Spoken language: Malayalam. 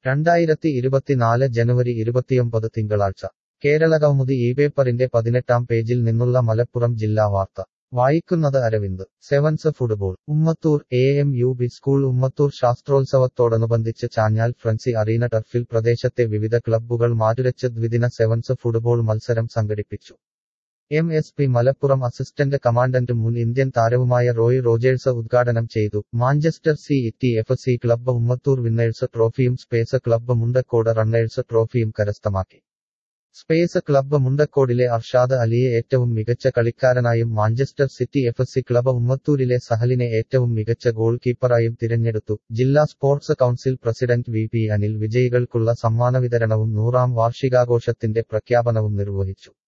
രണ്ടായിരത്തി ഇരുപത്തിനാല് ജനുവരി ഇരുപത്തിയൊമ്പത് തിങ്കളാഴ്ച കേരളകൗമുദി ഈ പേപ്പറിന്റെ പതിനെട്ടാം പേജിൽ നിന്നുള്ള മലപ്പുറം ജില്ലാ വാർത്ത വായിക്കുന്നത് Aravind sevens football Ummathur A M U B school Ummathur ശാസ്ത്രോത്സവത്തോടനുബന്ധിച്ച് ചാഞ്ഞാൽ ഫ്രൻസി അറീന ടർഫിൽ പ്രദേശത്തെ വിവിധ ക്ലബ്ബുകൾ മാറ്റുരച്ച് ദ്വിദിന സെവൻസ് ഫുട്ബോൾ മത്സരം സംഘടിപ്പിച്ചു M S P Malappuram assistant commandant മുൻ ഇന്ത്യൻ താരവുമായ റോയ് റോജേഴ്സ് ഉദ്ഘാടനം ചെയ്തു Manchester city F C club Ummathur winners ട്രോഫിയും സ്പേസ് ക്ലബ്ബ് മുണ്ടക്കോട് റണ്ണേഴ്സ് ട്രോഫിയും കരസ്ഥമാക്കി സ്പേസ് ക്ലബ്ബ് മുണ്ടക്കോടിലെ അർഷാദ് അലിയെ ഏറ്റവും മികച്ച കളിക്കാരനായും Manchester city F C club ഉമ്മത്തൂരിലെ സഹലിനെ ഏറ്റവും മികച്ച ഗോൾ കീപ്പറായും തിരഞ്ഞെടുത്തു ജില്ലാ sports council president V P Anil വിജയികൾക്കുള്ള സമ്മാന വിതരണവും നൂറാം വാർഷികാഘോഷത്തിന്റെ പ്രഖ്യാപനവും നിർവഹിച്ചു